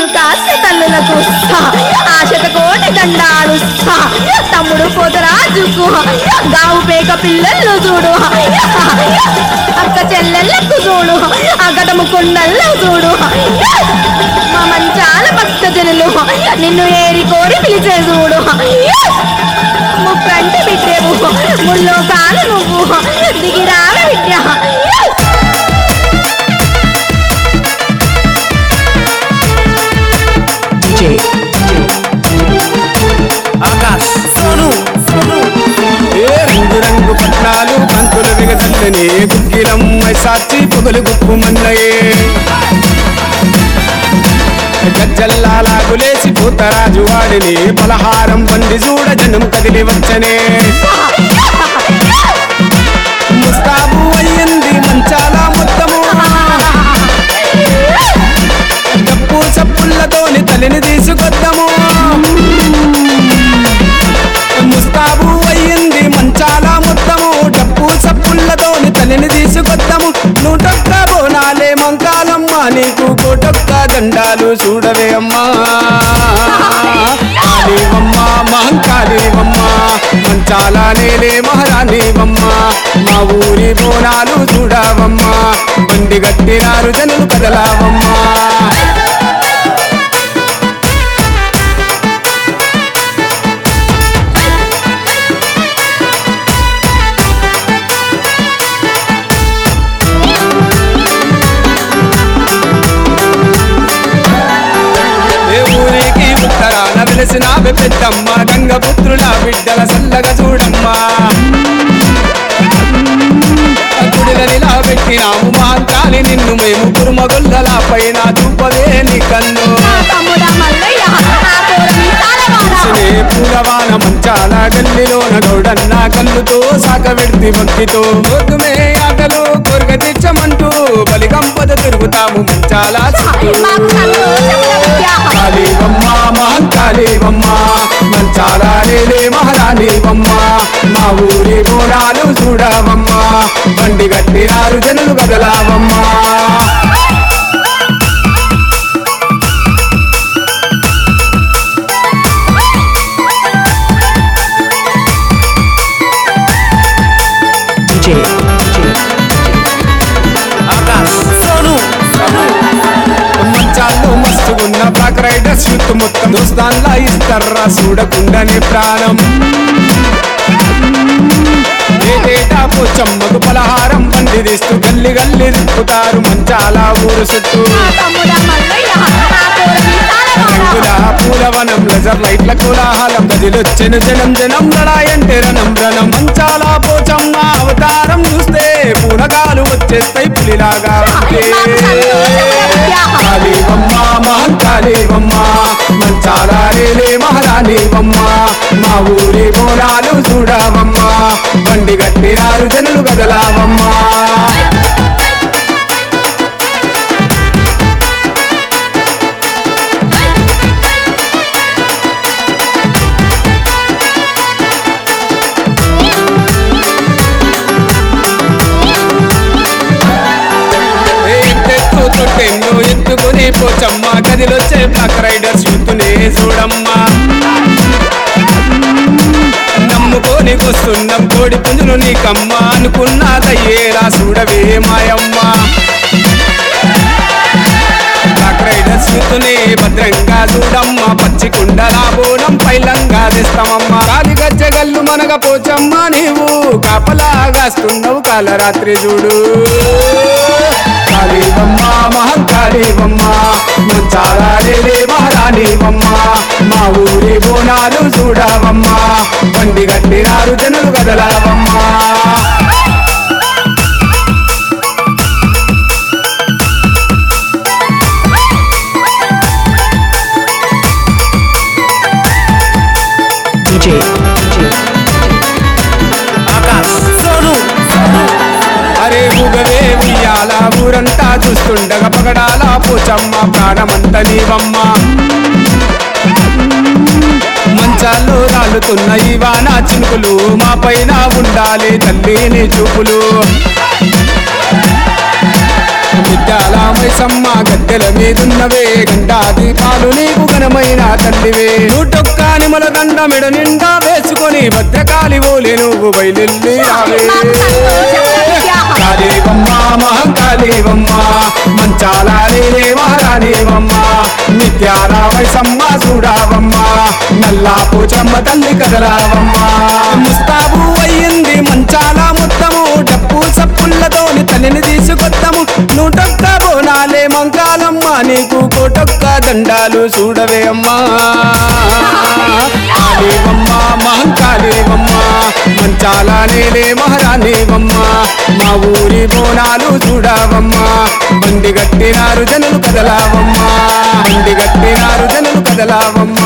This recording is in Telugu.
కాస్త తల్లులకు ఆశత కోటి దండాలు తమ్ముడు పోతరాజుకు గావు పేక పిల్లలు చూడు అక్క చెల్లెళ్ళకు చూడు అగటము కొండల్లో చూడు మా మంచాల భక్త జనులు నిన్ను ఏరి కోరి పిలిచే చూడు ముక్కంటి బిడ్డేవు ముల్లో కాలు నువ్వు దిగిరావ బిడ్డ DJ. ఆకాష్ సోను ఏ రంగు రంగు పట్నాలు పంతులు విగదల్లని గుగ్గిలం సాచి పొగలు గుప్పు మన్నయే గజ్జల్లాగులేసి పూతరాజు వాడిని పలహారం బండి చూడ జనం కదిలి వచ్చనే ముస్తాబు అయ్యింది మంచాల మొత్తము డప్పు చప్పుళ్ళతోని తలిని తీసుకొద్దాము ముస్తాబు అయ్యింది మంచాల మొత్తము డప్పు చప్పుళ్ళతోని తలిని తీసుకొద్దాము నూటొక్క బోనాలే మంకాలమ్మ నీకు కోటొక్క దండాలు చూడవే అమ్మా కాళీవమ్మ మహంకాళీవమ్మ మంచాల నేలే మహారాణివమ్మ మా ఊరి బోనాలు చూడవమ్మా బండి గట్టినారు జనులు కదలావమ్మా ఏ ఊరికి ఉత్తరాన వెలిసిన పెద్దమ్మ గంగపుత్రుల బిడ్డల సల్లగా చూడమ్మా గుడిలనిలా పెట్టినాము మాంకాలి నిన్ను మేము కురుమగొల్లల పైన చూపవే నీ కన్ను తమ్ముడా మల్లయ్య ఆ పోరని తాళవాడా సినే పూలవాన మంచాల గల్లిలోన గౌడన్న కళ్ళుతో సాకబెడితి భక్తితో గోతుమే ఆటలు కొరగ తెచ్చమంటూ బలిగంపద తిరుగుతాము మంచాల చుట్టూ మాకు సంతోషముల విద్య కాళీవమ్మ మహంకాళీవమ్మ మంచాల నేలే మహారాణివమ్మ మా ఊరి బోనాలు చూడవమ్మ బండి గట్టినారు జనులు కదలావమ్మా DJ. ఆకాష్ సోను మంచాల్లో మస్తుగున్న బ్లాక్ రైడర్స్ యూత్ మొత్తం దోస్తాన్లా ఇస్తారా చూడకుండానే ప్రాణం ఏటేటా పోచమ్మకు పలహారం బండి తీస్తూ గల్లి గల్లి తిప్పుతారు మంచాల ఊరు చుట్టూ తమ్ముడా మల్లయ్య ఆ పోరని తాళవాడా రంగుల పూలవనం లెజర్ లైట్ల కోలాహలం గదిలొచ్చెను జనం జనం లడాయంటే రణం రణం మంచాల పోచమ్మ అవతారం చూస్తే పూనగాలు వచ్చేస్తాయి పులిలాగా ఉంటే కాళీవమ్మ మహంకాళీవమ్మ మంచాల రేలే మహారాణివమ్మ మా ఊరి బోనాలు చూడవమ్మ బండి గట్టినారు జనులు కదలావమ్మా ఏ ఎత్తెత్తు తొట్టెన్ను ఎత్తుకుని పోచమ్మ గదిలొచ్చే బ్లాక్ రైడర్స్ యూత్నే చూడమ్మా నమ్ముకొని వస్తున్నాం కోడి పుంజును నీకమ్మ అనుకున్నదయ్యేలా చూడవే మాయమ్మ బ్లాక్ రైడర్స్ యూత్నే భద్రంగా చూడమ్మ పచ్చి కుండల బోనం పైలంగా తెస్తామమ్మ కాలి గజ్జగల్లు మనగ పోచమ్మ నీవు కాపలాగాస్తున్నావు కాలరాత్రి చూడు కాళీవమ్మ మహంకాళీవమ్మ మంచాలే మహారాణివమ్మ మా ఊరి బోనాలు చూడవమ్మ బండి గట్టినారు జనులు కదలవమ్మా DJ. ఆకాష్ సోను అరే ఊగవే ఉయ్యాల ఊరంతా చూస్తుండగా పగడాల పోచమ్మ ప్రాణమంత నీవమ్మ మంచాల్లో రాలుతున్న ఈ వాన చినుకులు మా పైన ఉండాలి తల్లి నీ చూపులు ముత్యాల మైసమ్మ గద్దెల మీదున్నవే గంటా దీపాలు నీకు ఘనమైన తల్లివే నూటొక్క నిమల దండ మెడ నిండా వేసుకొని భద్రకాళి ఓలే నువ్వు బయలుల్లి రావే కాళీవమ్మ మహంకాళీవమ్మ మంచాల నేనే మహారాణీవమ్మ నిత్యాల మైసమ్మ చూడావమ్మ నల్లా పోచమ్మ తల్లి కదలావమ్మ ముస్తాబు అయ్యింది మంచాల మొత్తము డప్పు సప్పులతోని తల్లిని తీసుకొద్దాము నూటొక్క బోనాలే మంకాలమ్మ నీకు కోటొక్క దండాలు చూడవే అమ్మా కాళీవమ్మ మహంకాళీవమ్మ మంచాల నేలే మహారాణీవమ్మ మా ఊరి బోనాలు చూడవమ్మ బండి గట్టినారు జనులు కదలావమ్మ బండి గట్టినారు జనులు కదలావమ్మ